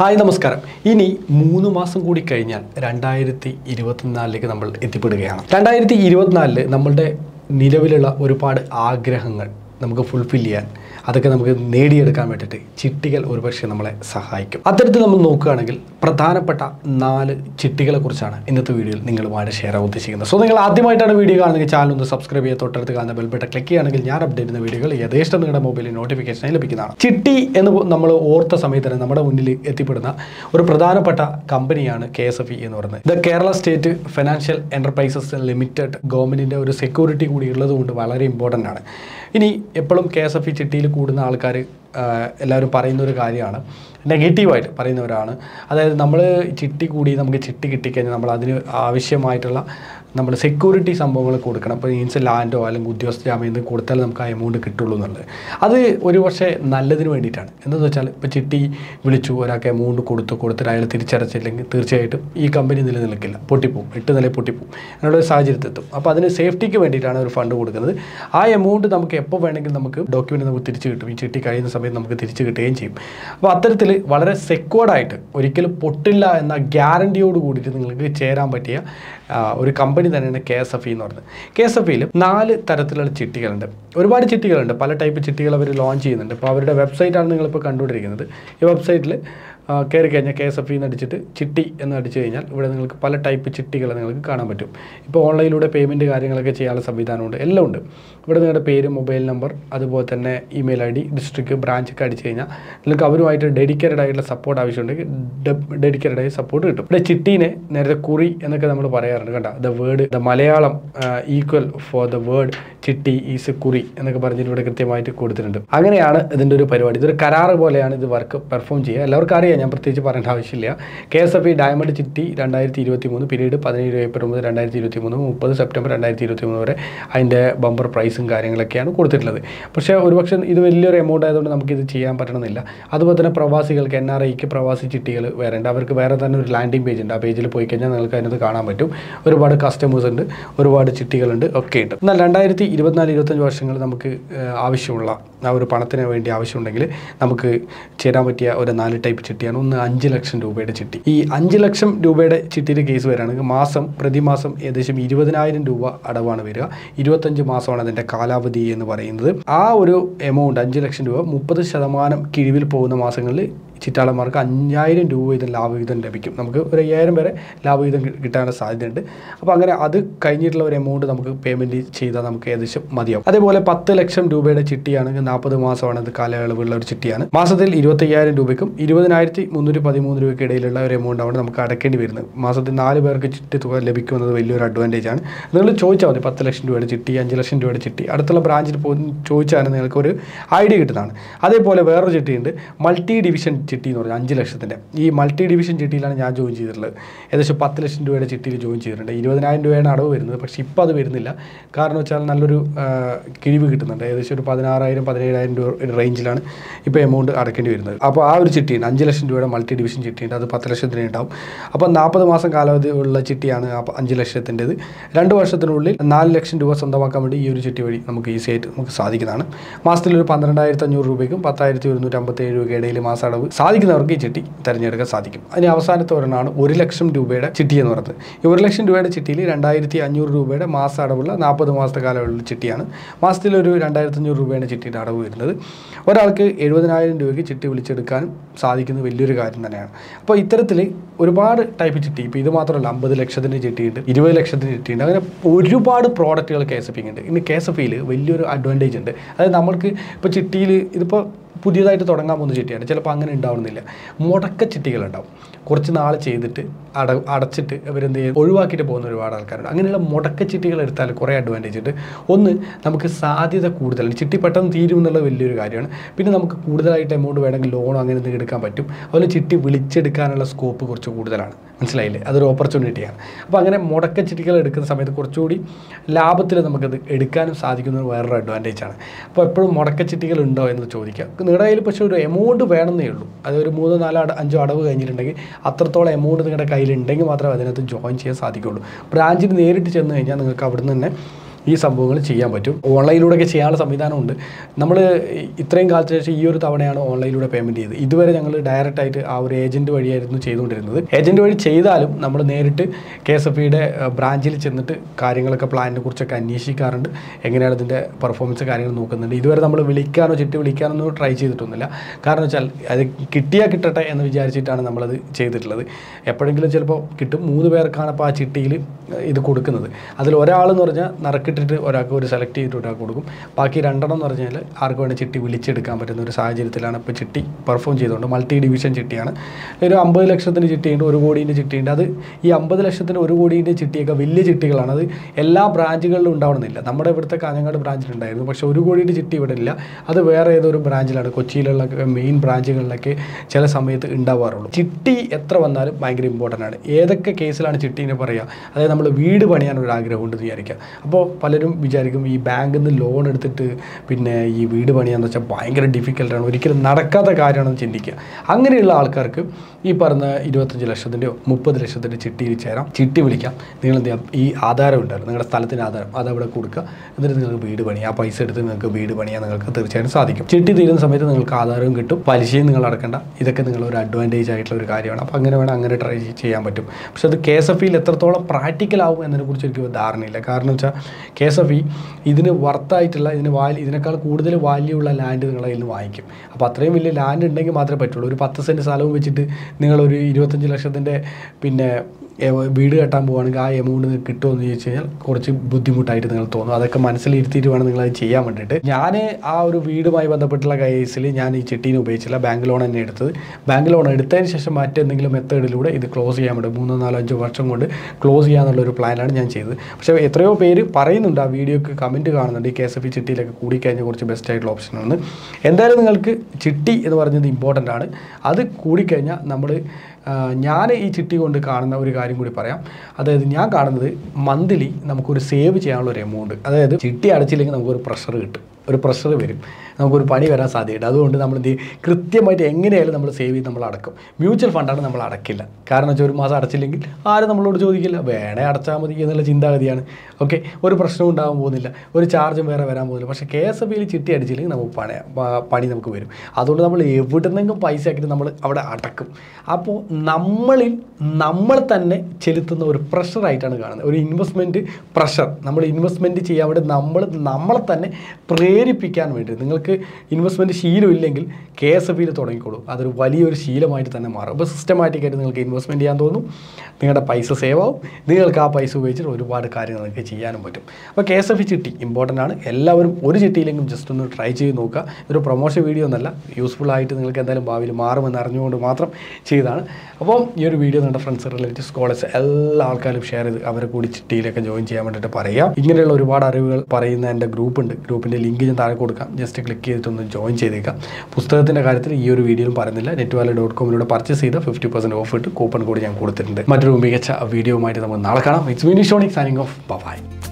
hi നമസ്കാരം ഇനി മൂന്ന് മാസം കൂടി കഴിഞ്ഞാൽ രണ്ടായിരത്തി ഇരുപത്തിനാലിലേക്ക് നമ്മൾ എത്തിപ്പെടുകയാണ് രണ്ടായിരത്തി ഇരുപത്തിനാലില് നമ്മളുടെ നിലവിലുള്ള ഒരുപാട് ആഗ്രഹങ്ങൾ നമുക്ക് ഫുൾഫിൽ ചെയ്യാൻ അതൊക്കെ നമുക്ക് നേടിയെടുക്കാൻ വേണ്ടിയിട്ട് ചിട്ടികൾ ഒരുപക്ഷെ നമ്മളെ സഹായിക്കും അത്തരത്തിൽ നമ്മൾ നോക്കുകയാണെങ്കിൽ പ്രധാനപ്പെട്ട നാല് ചിട്ടികളെ കുറിച്ചാണ് ഇന്നത്തെ വീഡിയോയിൽ നിങ്ങളുമായിട്ട് ഷെയർ ചെയ്യാൻ ഉദ്ദേശിക്കുന്നത് സോ നിങ്ങൾ ആദ്യമായിട്ടാണ് വീഡിയോ കാണുന്നെങ്കിൽ ചാനൽ ഒന്ന് സബ്സ്ക്രൈബ് ചെയ്യുക തൊട്ടടുത്ത് കാണുന്ന ബെൽബട്ട ക്ലിക്ക് ചെയ്യുകയാണെങ്കിൽ ഞാൻ അപ്ഡേറ്റ് ചെയ്യുന്ന വീഡിയോകൾ യഥേഷ്ടം നിങ്ങളുടെ മൊബൈലിൽ നോട്ടിഫിക്കേഷനായി ലഭിക്കുന്നതാണ് ചിട്ടി എന്ന് നമ്മൾ ഓർത്ത സമയത്ത് തന്നെ നമ്മുടെ മുന്നിൽ എത്തിപ്പെടുന്ന ഒരു പ്രധാനപ്പെട്ട കമ്പനിയാണ് കെ എസ് എഫ് ഇ എന്ന് പറയുന്നത് ഇത് Kerala state financial enterprises limited ഗവൺമെൻറ്റിൻ്റെ ഒരു സെക്യൂരിറ്റി കൂടി ഉള്ളതുകൊണ്ട് വളരെ ഇമ്പോർട്ടൻ്റ് ആണ് ഇനി എപ്പോഴും കെ എസ് എഫ് ഇ ചിട്ടിയിൽ കൂടുന്ന ആൾക്കാർ എല്ലാവരും പറയുന്ന ഒരു കാര്യമാണ് നെഗറ്റീവായിട്ട് പറയുന്നവരാണ് അതായത് നമ്മൾ ചിട്ടി കൂടി നമുക്ക് ചിട്ടി കിട്ടിക്കഴിഞ്ഞാൽ നമ്മൾ അതിന് ആവശ്യമായിട്ടുള്ള നമ്മൾ സെക്യൂരിറ്റി സംഭവങ്ങൾ കൊടുക്കണം ഇപ്പോൾ മീൻസ് ലാൻഡോ അല്ലെങ്കിൽ ഉദ്യോഗസ്ഥ ജാമ്യം കൊടുത്താൽ നമുക്ക് ആ എമൗണ്ട് കിട്ടുള്ളൂ എന്നുള്ളത് അത് ഒരു പക്ഷേ നല്ലതിന് വേണ്ടിയിട്ടാണ് എന്താണെന്ന് വെച്ചാൽ ഇപ്പോൾ ചിട്ടി വിളിച്ചു ഒരാൾക്ക് എമൗണ്ട് കൊടുത്തു കൊടുത്തിട്ട് അയാൾ തിരിച്ചടച്ചില്ലെങ്കിൽ തീർച്ചയായിട്ടും ഈ കമ്പനി നിലനിൽക്കില്ല പൊട്ടിപ്പോവും എട്ട് നില പൊട്ടിപ്പോവും അങ്ങനെയുള്ള ഒരു സാഹചര്യത്തെത്തും അപ്പോൾ അതിന് സേഫ്റ്റിക്ക് വേണ്ടിയിട്ടാണ് ഒരു ഫണ്ട് കൊടുക്കുന്നത് ആ എമൗണ്ട് നമുക്ക് എപ്പോൾ വേണമെങ്കിലും നമുക്ക് ഡോക്യുമെൻ്റ് നമുക്ക് തിരിച്ച് കിട്ടും ഈ ചിട്ടി കഴിയുന്ന സമയത്ത് നമുക്ക് തിരിച്ച് കിട്ടുകയും ചെയ്യും അപ്പോൾ അത്തരത്തിൽ വളരെ സെക്യൂർഡായിട്ട് ഒരിക്കലും പൊട്ടില്ല എന്ന ഗ്യാരണ്ടിയോട് കൂടിയിട്ട് നിങ്ങൾക്ക് ചേരാൻ പറ്റിയ ആ, ഒരു കമ്പനി തന്നെയാണ് കെ എസ് എഫ് ഇ എന്ന് പറയുന്നത് കെ എസ് എഫ് ഇയിൽ നാല് തരത്തിലുള്ള ചിട്ടികളുണ്ട് ഒരുപാട് ചിട്ടികളുണ്ട് പല ടൈപ്പ് ചിട്ടികൾ അവർ ലോഞ്ച് ചെയ്യുന്നുണ്ട് അപ്പോൾ അവരുടെ വെബ്സൈറ്റാണ് നിങ്ങളിപ്പോൾ കണ്ടുകൊണ്ടിരിക്കുന്നത് ഈ വെബ്സൈറ്റിൽ കയറി കഴിഞ്ഞാൽ കെ എസ് എഫ് ഇന്ന് അടിച്ചിട്ട് ചിട്ടി എന്ന് അടിച്ചു കഴിഞ്ഞാൽ ഇവിടെ നിങ്ങൾക്ക് പല ടൈപ്പ് ചിട്ടികൾ നിങ്ങൾക്ക് കാണാൻ പറ്റും ഇപ്പോൾ ഓൺലൈനിലൂടെ പേയ്മെൻറ്റ് കാര്യങ്ങളൊക്കെ ചെയ്യാനുള്ള സംവിധാനമുണ്ട് എല്ലാം ഉണ്ട് ഇവിടെ നിങ്ങളുടെ പേര് മൊബൈൽ നമ്പർ അതുപോലെ തന്നെ email I D district branch ഒക്കെ അടിച്ചു കഴിഞ്ഞാൽ നിങ്ങൾക്ക് അവരുമായിട്ട് ഡെഡിക്കേറ്റഡ് ആയിട്ടുള്ള സപ്പോർട്ട് ആവശ്യമുണ്ടെങ്കിൽ ഡെഡിക്കേറ്റഡ് ആയി സപ്പോർട്ട് കിട്ടും ഇവിടെ ചിട്ടീനെ നേരത്തെ കുറി എന്നൊക്കെ നമ്മൾ പറയാറുണ്ട് കണ്ട the word the Malayalam equal for the word chitti is kuri എന്നൊക്കെ പറഞ്ഞിട്ട് ഇവിടെ കൃത്യമായിട്ട് കൊടുത്തിട്ടുണ്ട് അങ്ങനെയാണ് ഇതിൻ്റെ ഒരു പരിപാടി ഇതൊരു കരാറ് പോലെയാണ് ഇത് വർക്ക് പെർഫോം ചെയ്യുക എല്ലാവർക്കും അറിയാം ഞാൻ പ്രത്യേകിച്ച് പറയേണ്ട ആവശ്യമില്ല K S F E diamond ചിട്ടി രണ്ടായിരത്തി ഇരുപത്തി മൂന്ന് പിന്നീട് പതിനേഴ് ഏപ്രിൽ മുതൽ രണ്ടായിരത്തി ഇരുപത്തി മൂന്ന് മുപ്പത് സെപ്റ്റംബർ രണ്ടായിരത്തി ഇരുപത്തി മൂന്ന് വരെ അതിൻ്റെ ബമ്പർ പ്രൈസും കാര്യങ്ങളൊക്കെയാണ് കൊടുത്തിട്ടുള്ളത് പക്ഷേ ഒരുപക്ഷെ ഇത് വലിയൊരു എമൗണ്ട് ആയതുകൊണ്ട് നമുക്കിത് ചെയ്യാൻ പറ്റണമെന്നില്ല അതുപോലെ തന്നെ പ്രവാസികൾക്ക് എൻ ആർ ഐക്ക് പ്രവാസി ചിട്ടികൾ വേറെ ഉണ്ട് അവർക്ക് വേറെ തന്നെ ഒരു ലാൻഡിംഗ് പേജ് ഉണ്ട് ആ പേജിൽ പോയി കഴിഞ്ഞാൽ നിങ്ങൾക്ക് അതിനകത്ത് കാണാൻ പറ്റും ഒരുപാട് കസ്റ്റമേഴ്സ് ഉണ്ട് ഒരുപാട് ചിട്ടികളുണ്ട് ഒക്കെ ഉണ്ട് എന്നാൽ രണ്ടായിരത്തി ഇരുപത്തിനാല് ഇരുപത്തഞ്ച് വർഷങ്ങൾ നമുക്ക് ഏഹ്, ആവശ്യമുള്ള ആ ഒരു പണത്തിന് വേണ്ടി ആവശ്യമുണ്ടെങ്കിൽ നമുക്ക് ചേരാൻ പറ്റിയ ഒരു നാല് ടൈപ്പ് ചിട്ടിയാണ് ഒന്ന് അഞ്ച് ലക്ഷം രൂപയുടെ ചിട്ടി ഈ അഞ്ച് ലക്ഷം രൂപയുടെ ചിട്ടിയുടെ കേസ് വരികയാണെങ്കിൽ മാസം പ്രതിമാസം ഏകദേശം ഇരുപതിനായിരം രൂപ അടവാണ് വരിക ഇരുപത്തഞ്ച് മാസമാണ് അതിൻ്റെ കാലാവധി എന്ന് പറയുന്നത് ആ ഒരു എമൗണ്ട് അഞ്ച് ലക്ഷം രൂപ മുപ്പത് ശതമാനം കിഴിവിൽ പോകുന്ന മാസങ്ങളിൽ ചിറ്റാളന്മാർക്ക് അഞ്ഞായിരം രൂപ വീതം ലാഭവിഹിതം ലഭിക്കും നമുക്ക് ഒരു അയ്യായിരം വരെ ലാഭവിഹിതം കി- കിട്ടാനുള്ള സാധ്യതയുണ്ട് അപ്പോൾ അങ്ങനെ അത് കഴിഞ്ഞിട്ടുള്ള ഒരു എമൗണ്ട് നമുക്ക് പേയ്മെൻറ്റ് ചെയ്താൽ നമുക്ക് ഏകദേശം മതിയാവും അതേപോലെ പത്ത് ലക്ഷം രൂപയുടെ ചിട്ടിയാണെങ്കിൽ നാൽപ്പത് മാസമാണ് ഇത് കാലയളവുള്ള ഒരു ചിട്ടിയാണ് മാസത്തിൽ ഇരുപത്തയ്യായിരം രൂപയ്ക്കും ഇരുപതിനായിരത്തി മുന്നൂറ്റി പതിമൂന്ന് രൂപയ്ക്ക് ഇടയിലുള്ള ഒരു എമൗണ്ട് ആണ് നമുക്ക് അടക്കേണ്ടി വരുന്നത് മാസത്തിൽ നാല് പേർക്ക് ചിട്ടി തുക ലഭിക്കുമെന്നത് വലിയൊരു അഡ്വാൻറ്റേജ് ആണ് നിങ്ങൾ ചോദിച്ചാൽ മതി പത്ത് ലക്ഷം രൂപയുടെ ചിട്ടി അഞ്ച് ലക്ഷം രൂപയുടെ ചിട്ടി അടുത്തുള്ള ബ്രാഞ്ചിൽ പോയി ചോദിച്ചാൽ നിങ്ങൾക്ക് ഒരു ഐഡിയ കിട്ടുന്നതാണ് അതേപോലെ വേറൊരു ചിട്ടിയുണ്ട് മൾട്ടി ഡിവിഷൻ ചിട്ടി എന്ന് പറഞ്ഞാൽ അഞ്ച് ലക്ഷത്തിൻ്റെ ഈ മൾട്ടി ഡിവിഷൻ ചിട്ടിയിലാണ് ഞാൻ ജോയിൻ ചെയ്തിട്ടുള്ളത് ഏകദേശം പത്ത് ലക്ഷം രൂപയുടെ ചിട്ടിയിൽ ജോയിൻ ചെയ്തിട്ടുണ്ട് ഇരുപതിനായിരം രൂപയാണ് അടവ് വരുന്നത് പക്ഷേ ഇപ്പോൾ അത് വരുന്നില്ല കാരണം വെച്ചാൽ നല്ലൊരു ആ, കിഴിവ് കിട്ടുന്നുണ്ട് ഏകദേശം ഒരു പതിനാറായിരം പതിനേഴായിരം രൂപ ഒരു റേഞ്ചിലാണ് ഇപ്പോൾ എമൗണ്ട് അടക്കേണ്ടി വരുന്നത് അപ്പോൾ ആ ഒരു ചിട്ടിയുണ്ട് അഞ്ച് ലക്ഷം രൂപയുടെ മൾട്ടി ഡിവിഷൻ ചിട്ടിയുണ്ട് അത് പത്ത് ലക്ഷത്തിന് ഉണ്ടാവും അപ്പോൾ നാൽപ്പത് മാസം കാലാവധി ഉള്ള ചിട്ടിയാണ് ആ പ- അഞ്ച് ലക്ഷത്തിൻ്റെത് രണ്ട് വർഷത്തിനുള്ളിൽ നാല് ലക്ഷം രൂപ സ്വന്തമാക്കാൻ വേണ്ടി ഈ ഒരു ചിട്ടി വഴി നമുക്ക് ഈസി ആയിട്ട് നമുക്ക് സാധിക്കുന്നതാണ് മാസത്തിൽ ഒരു പന്ത്രണ്ടായിരത്തി അഞ്ഞൂറ് രൂപയ്ക്കും പത്തായിരത്തി ഒരുന്നൂറ്റി അമ്പത്തേഴ് രൂപയ്ക്ക് ഇടയിൽ മാസ അടവ് സാധിക്കുന്നവർക്ക് ഈ ചിട്ടി തിരഞ്ഞെടുക്കാൻ സാധിക്കും അതിന് അവസാനത്തെ ഒരെണ്ണമാണ് ഒരു ലക്ഷം രൂപയുടെ ചിട്ടി എന്ന് പറയുന്നത് ഈ ഒരു ലക്ഷം രൂപയുടെ ചിട്ടിയിൽ രണ്ടായിരത്തി അഞ്ഞൂറ് രൂപയുടെ മാസ അടവുള്ള നാൽപ്പത് മാസത്തെ കാലമുള്ള ചിട്ടിയാണ് മാസത്തിൽ ഒരു രണ്ടായിരത്തി അഞ്ഞൂറ് രൂപയാണ് ചിട്ടിയുടെ അടവ് വരുന്നത് ഒരാൾക്ക് എഴുപതിനായിരം രൂപയ്ക്ക് ചിട്ടി വിളിച്ചെടുക്കാനും സാധിക്കുന്നത് വലിയൊരു കാര്യം തന്നെയാണ് അപ്പോൾ ഇത്തരത്തിൽ ഒരുപാട് ടൈപ്പ് ചിട്ടി ഇപ്പോൾ ഇത് മാത്രമല്ല അമ്പത് ലക്ഷത്തിൻ്റെ ചിട്ടിയുണ്ട് ഇരുപത് ലക്ഷത്തിൻ്റെ ചിട്ടിയുണ്ട് അങ്ങനെ ഒരുപാട് പ്രോഡക്റ്റുകൾ കെ എസ് എഫ് ഉണ്ട് ഇന്ന് കെ എസ് എഫ് വലിയൊരു അഡ്വാൻറ്റേജ് ഉണ്ട് അതായത് നമ്മൾക്ക് ഇപ്പോൾ ചിട്ടിയിൽ ഇതിപ്പോൾ പുതിയതായിട്ട് തുടങ്ങാൻ പോകുന്ന ചിട്ടിയാണ് ചിലപ്പോൾ അങ്ങനെ ഉണ്ടാവുന്നില്ല മുടക്ക ചിട്ടികളുണ്ടാവും കുറച്ച് നാൾ ചെയ്തിട്ട് അട അടച്ചിട്ട് അവരെന്ത് ചെയ്യും ഒഴിവാക്കിയിട്ട് പോകുന്ന ഒരുപാട് ആൾക്കാരുണ്ട് അങ്ങനെയുള്ള മുടക്ക ചിട്ടികൾ എടുത്താൽ കുറേ അഡ്വാൻറ്റേജ് ഉണ്ട് ഒന്ന് നമുക്ക് സാധ്യത കൂടുതലാണ് ചിട്ടി പെട്ടെന്ന് തീരും എന്നുള്ളത് വലിയൊരു കാര്യമാണ് പിന്നെ നമുക്ക് കൂടുതലായിട്ട് എമൗണ്ട് വേണമെങ്കിൽ ലോണോ അങ്ങനെ എന്തെങ്കിലും എടുക്കാൻ പറ്റും അതുപോലെ ചിട്ടി വിളിച്ചെടുക്കാനുള്ള സ്കോപ്പ് കുറച്ച് കൂടുതലാണ് മനസ്സിലായില്ലേ അതൊരു ഓപ്പർച്യൂണിറ്റിയാണ് അപ്പോൾ അങ്ങനെ മുടക്ക ചിട്ടികൾ എടുക്കുന്ന സമയത്ത് കുറച്ചുകൂടി ലാഭത്തിൽ നമുക്കത് എടുക്കാനും സാധിക്കുന്നത് വേറൊരു അഡ്വാൻറ്റേജ് ആണ് അപ്പോൾ എപ്പോഴും മുടക്ക ചിട്ടികൾ ഉണ്ടോ എന്ന് ചോദിക്കാം നിങ്ങളുടെ കയ്യിൽ പക്ഷേ ഒരു എമൗണ്ട് വേണമെന്നേ ഉള്ളൂ അത് ഒരു മൂന്നോ നാലോ അട അഞ്ചോ അടവ് കഴിഞ്ഞിട്ടുണ്ടെങ്കിൽ അത്രത്തോളം എമൗണ്ട് നിങ്ങളുടെ കയ്യിലുണ്ടെങ്കിൽ മാത്രമേ അതിനകത്ത് ജോയിൻ ചെയ്യാൻ സാധിക്കുള്ളൂ ബ്രാഞ്ചിൽ നേരിട്ട് ചെന്ന് കഴിഞ്ഞാൽ നിങ്ങൾക്ക് അവിടുന്ന് തന്നെ ഈ സംഭവങ്ങൾ ചെയ്യാൻ പറ്റും ഓൺലൈനിലൂടെയൊക്കെ ചെയ്യാനുള്ള സംവിധാനമുണ്ട് നമ്മൾ ഇത്രയും കാലത്തിന് ശേഷം ഈ ഒരു തവണയാണ് ഓൺലൈനിലൂടെ പേയ്മെൻറ്റ് ചെയ്തത് ഇതുവരെ ഞങ്ങൾ ഡയറക്റ്റ് ആയിട്ട് ആ ഒരു ഏജൻറ്റ് വഴിയായിരുന്നു ചെയ്തുകൊണ്ടിരുന്നത് ഏജൻറ്റ് വഴി ചെയ്താലും നമ്മൾ നേരിട്ട് കെ എസ് എഫ് ഇയുടെ ബ്രാഞ്ചിൽ ചെന്നിട്ട് കാര്യങ്ങളൊക്കെ പ്ലാനിനെ കുറിച്ചൊക്കെ അന്വേഷിക്കാറുണ്ട് എങ്ങനെയാണ് ഇതിൻ്റെ പെർഫോമൻസ് കാര്യങ്ങൾ നോക്കുന്നുണ്ട് ഇതുവരെ നമ്മൾ വിളിക്കാനോ ചിട്ടി വിളിക്കാനോ ട്രൈ ചെയ്തിട്ടൊന്നുമില്ല കാരണം വെച്ചാൽ അത് കിട്ടിയാൽ കിട്ടട്ടെ എന്ന് വിചാരിച്ചിട്ടാണ് നമ്മളത് ചെയ്തിട്ടുള്ളത് എപ്പോഴെങ്കിലും ചിലപ്പോൾ കിട്ടും മൂന്ന് പേർക്കാണ് അപ്പോൾ ആ ചിട്ടിയിൽ ഇത് കൊടുക്കുന്നത് അതിൽ ഒരാളെന്ന് പറഞ്ഞാൽ നറുക്കിട്ടിട്ട് ഒരാൾക്ക് ഒരു സെലക്ട് ചെയ്തിട്ട് ഒരാൾക്ക് കൊടുക്കും ബാക്കി രണ്ടെണ്ണം എന്ന് പറഞ്ഞാൽ ആർക്ക് വേണേൽ ചിട്ടി വിളിച്ചെടുക്കാൻ പറ്റുന്ന ഒരു സാഹചര്യത്തിലാണ് ഇപ്പോൾ ചിട്ടി പെർഫോം ചെയ്തുകൊണ്ട് മൾട്ടി ഡിവിഷൻ ചിട്ടിയാണ് ഒരു അമ്പത് ലക്ഷത്തിന് ചിട്ടിയുണ്ട് ഒരു കോടീൻ്റെ ചിട്ടിയുണ്ട് അത് ഈ അമ്പത് ലക്ഷത്തിന് ഒരു കോടീൻ്റെ ചിട്ടിയൊക്കെ വലിയ ചിട്ടികളാണ് അത് എല്ലാ ബ്രാഞ്ചുകളിലും ഉണ്ടാവണമെന്നില്ല നമ്മുടെ ഇവിടുത്തെ കാഞ്ഞങ്ങാട് ബ്രാഞ്ചിലുണ്ടായിരുന്നു പക്ഷേ ഒരു കോടിയുടെ ചിട്ടി ഇവിടെ ഇല്ല അത് വേറെ ഏതൊരു ബ്രാഞ്ചിലാണ് കൊച്ചിയിലുള്ള മെയിൻ ബ്രാഞ്ചുകളിലൊക്കെ ചില സമയത്ത് ഉണ്ടാവാറുള്ളൂ ചിട്ടി എത്ര വന്നാലും ഭയങ്കര ഇമ്പോർട്ടൻ്റ് ആണ് ഏതൊക്കെ കേസിലാണ് ചിട്ടീനെ പറയുക അതായത് നമ്മൾ വീട് പണിയാൻ ഒരു ആഗ്രഹമുണ്ട് എന്ന് വിചാരിക്കുക അപ്പോൾ പലരും വിചാരിക്കും ഈ ബാങ്കിൽ നിന്ന് ലോൺ എടുത്തിട്ട് പിന്നെ ഈ വീട് പണിയാന്ന് വെച്ചാൽ ഭയങ്കര ഡിഫിക്കൽട്ടാണ് ഒരിക്കലും നടക്കാത്ത കാര്യമാണെന്ന് ചിന്തിക്കുക അങ്ങനെയുള്ള ആൾക്കാർക്ക് ഈ പറഞ്ഞ ഇരുപത്തഞ്ച് ലക്ഷത്തിൻ്റെയോ മുപ്പത് ലക്ഷത്തിൻ്റെ ചിട്ടിയിൽ ചേരാം ചിട്ടി വിളിക്കാം നിങ്ങൾ എന്ത് ചെയ്യാം ഈ ആധാരം ഉണ്ടല്ലോ നിങ്ങളുടെ സ്ഥലത്തിൻ്റെ ആധാരം അത് അവിടെ കൊടുക്കുക എന്നിട്ട് നിങ്ങൾക്ക് വീട് പണിയാം ആ പൈസ എടുത്ത് നിങ്ങൾക്ക് വീട് പണിയാൻ നിങ്ങൾക്ക് തീർച്ചയായിട്ടും സാധിക്കും ചിട്ടി തീരുന്ന സമയത്ത് നിങ്ങൾക്ക് ആധാരവും കിട്ടും പലിശയും നിങ്ങൾ അടക്കേണ്ട ഇതൊക്കെ നിങ്ങൾ ഒരു അഡ്വാൻറ്റേജ് ആയിട്ടുള്ള ഒരു കാര്യമാണ് അപ്പോൾ അങ്ങനെ വേണം അങ്ങനെ ട്രൈ ചെയ്യാൻ പറ്റും പക്ഷെ അത് കെ എസ് എഫ് ഇയിൽ എത്രത്തോളം പ്രാക്ടിക്കൽ ആവും എന്നതിനെക്കുറിച്ച് എനിക്ക് ധാരണയില്ല കാരണം വെച്ചാൽ കെ എസ് എഫ് ഇ ഇതിന് വർത്തായിട്ടുള്ള ഇതിന് വാല്യൂ ഇതിനേക്കാൾ കൂടുതൽ വാല്യൂ ഉള്ള ലാൻഡ് നിങ്ങളെ കയ്യിൽ നിന്ന് വാങ്ങിക്കും അപ്പോൾ അത്രയും വലിയ ലാൻഡ് ഉണ്ടെങ്കിൽ മാത്രമേ പറ്റുള്ളൂ ഒരു പത്ത് സെൻറ്റ് സ്ഥലവും വെച്ചിട്ട് നിങ്ങളൊരു ഇരുപത്തഞ്ച് ലക്ഷത്തിൻ്റെ പിന്നെ എ- വീട് കെട്ടാൻ പോവുകയാണെങ്കിൽ ആ എമൗണ്ട് നിങ്ങൾക്ക് കിട്ടുമെന്ന് ചോദിച്ചു കഴിഞ്ഞാൽ കുറച്ച് ബുദ്ധിമുട്ടായിട്ട് നിങ്ങൾ തോന്നും അതൊക്കെ മനസ്സിലിരുത്തിയിട്ട് വേണം നിങ്ങൾ അത് ചെയ്യാൻ വേണ്ടിയിട്ട് ഞാൻ ആ ഒരു വീടുമായി ബന്ധപ്പെട്ടുള്ള കേസിൽ ഞാൻ ഈ ചിട്ടീനെ ഉപയോഗിച്ചില്ല ബാങ്ക് ലോൺ തന്നെ എടുത്തത് ബാങ്ക് ലോൺ എടുത്തതിന് ശേഷം മറ്റെന്തെങ്കിലും മെത്തേഡിലൂടെ ഇത് ക്ലോസ് ചെയ്യാൻ വേണ്ടി മൂന്നോ നാലോ അഞ്ചോ വർഷം കൊണ്ട് ക്ലോസ് ചെയ്യാന്നുള്ള ഒരു പ്ലാനാണ് ഞാൻ ചെയ്തത് പക്ഷേ എത്രയോ പേര് പറയുന്നുണ്ട് ആ വീഡിയോക്ക് കമൻറ്റ് കാണുന്നുണ്ട് ഈ കെ എസ് എഫ് ഇ ചിട്ടിയിലൊക്കെ കൂടിക്കഴിഞ്ഞാൽ കുറച്ച് ബെസ്റ്റ് ആയിട്ടുള്ള ഓപ്ഷനാണ് എന്തായാലും നിങ്ങൾക്ക് ചിട്ടി എന്ന് പറയുന്നത് ഇമ്പോർട്ടൻ്റ് ആണ് അത് കൂടിക്കഴിഞ്ഞാൽ നമ്മൾ ഞാൻ ഈ ചിട്ടി കൊണ്ട് കാണുന്ന ഒരു കാര്യം കൂടി പറയാം അതായത് ഞാൻ കാണുന്നത് മന്ത്ലി നമുക്കൊരു സേവ് ചെയ്യാനുള്ള ഒരു എമൗണ്ട് അതായത് ചിട്ടി അടച്ചില്ലെങ്കിൽ നമുക്കൊരു പ്രഷർ കിട്ടും ഒരു പ്രഷർ വരും നമുക്കൊരു പണി വരാൻ സാധ്യതയുണ്ട് അതുകൊണ്ട് നമ്മൾ എന്ത് ചെയ്യും കൃത്യമായിട്ട് എങ്ങനെയായാലും നമ്മൾ സേവ് ചെയ്ത് നമ്മൾ അടക്കും മ്യൂച്വൽ ഫണ്ടാണ് നമ്മൾ അടക്കില്ല കാരണം വെച്ചാൽ ഒരു മാസം അടച്ചില്ലെങ്കിൽ ആരും നമ്മളോട് ചോദിക്കില്ല വേണേ അടച്ചാൽ മതി എന്നുള്ള ചിന്താഗതിയാണ് ഓക്കെ ഒരു പ്രശ്നവും ഉണ്ടാകാൻ പോകുന്നില്ല ഒരു ചാർജും വേറെ വരാൻ പോകുന്നില്ല പക്ഷേ കെ എസ് എഫ് ചിട്ടി അടിച്ചില്ലെങ്കിൽ നമുക്ക് പണി പ- പണി നമുക്ക് വരും അതുകൊണ്ട് നമ്മൾ എവിടുന്നെങ്കിലും പൈസ ആക്കിയിട്ട് നമ്മൾ അവിടെ അടക്കും അപ്പോൾ നമ്മളിൽ നമ്മൾ തന്നെ ചെലുത്തുന്ന ഒരു പ്രഷറായിട്ടാണ് കാണുന്നത് ഒരു ഇൻവെസ്റ്റ്മെൻറ്റ് പ്രഷർ നമ്മൾ ഇൻവെസ്റ്റ്മെൻറ്റ് ചെയ്യാൻ വേണ്ടി നമ്മൾ നമ്മളെ തന്നെ പ്രേരിപ്പിക്കാൻ വേണ്ടി നിങ്ങൾക്ക് ഇൻവെസ്റ്റ്മെൻറ്റ് ശീലമില്ലെങ്കിൽ കെ എസ് എഫ് ഇയിൽ തുടങ്ങിക്കോളൂ അതൊരു വലിയൊരു ശീലമായിട്ട് തന്നെ മാറും അപ്പോൾ സിസ്റ്റമാറ്റിക്കായിട്ട് നിങ്ങൾക്ക് ഇൻവെസ്റ്റ്മെൻറ്റ് ചെയ്യാൻ തോന്നും നിങ്ങളുടെ പൈസ സേവ് ആവും നിങ്ങൾക്ക് ആ പൈസ ഉപയോഗിച്ചിട്ട് ഒരുപാട് കാര്യങ്ങൾ നിങ്ങൾക്ക് ചെയ്യാനും പറ്റും അപ്പോൾ കെ എസ് എഫ് ഇ ചിട്ടി ഇമ്പോർട്ടൻ്റ് ആണ് എല്ലാവരും ഒരു ചിട്ടിയിലെങ്കിലും ജസ്റ്റ് ഒന്ന് ട്രൈ ചെയ്ത് നോക്കുക ഇതൊരു പ്രൊമോഷൻ വീഡിയോ ഒന്നല്ല യൂസ്ഫുൾ ആയിട്ട് നിങ്ങൾക്ക് എന്തായാലും ഭാവിയിൽ മാറുമെന്ന് അറിഞ്ഞുകൊണ്ട് മാത്രം ചെയ്തതാണ് അപ്പോൾ ഈ ഒരു വീഡിയോ നിങ്ങളുടെ ഫ്രണ്ട്സ് റിലേറ്റീവ്സ് കോളേജ് എല്ലാ ആൾക്കാരും ഷെയർ ചെയ്ത് അവരെ കൂടി ചിട്ടിയിലൊക്കെ ജോയിൻ ചെയ്യാൻ വേണ്ടിയിട്ട് പറയുക ഇങ്ങനെയുള്ള ഒരുപാട് അറിവുകൾ പറയുന്ന എൻ്റെ ഗ്രൂപ്പ് ഉണ്ട് ഗ്രൂപ്പിൻ്റെ ലിങ്ക് ഞാൻ താഴെ കൊടുക്കാം ജസ്റ്റ് ക്ലിക്ക് ചെയ്തിട്ടൊന്ന് ജോയിൻ ചെയ്തേക്കാം പുസ്തകത്തിൻ്റെ കാര്യത്തിൽ ഈ ഒരു വീഡിയോയിലും പറയുന്നില്ല നെറ്റ് വാല ഡോട്ട് കോമിലൂടെ പർച്ചേസ് ചെയ്ത ഫിഫ്റ്റി പെർസെൻറ്റ് ഓഫ് ഇട്ട് കൂപ്പൺ കൂടി ഞാൻ കൊടുത്തിട്ടുണ്ട് മറ്റൊരു മികച്ച വീഡിയോയുമായിട്ട് നമുക്ക് നാളെ കാണാം ഇറ്റ്സ് മീനി ഷോണിക് സൈനിങ് ഓഫ് ബൈ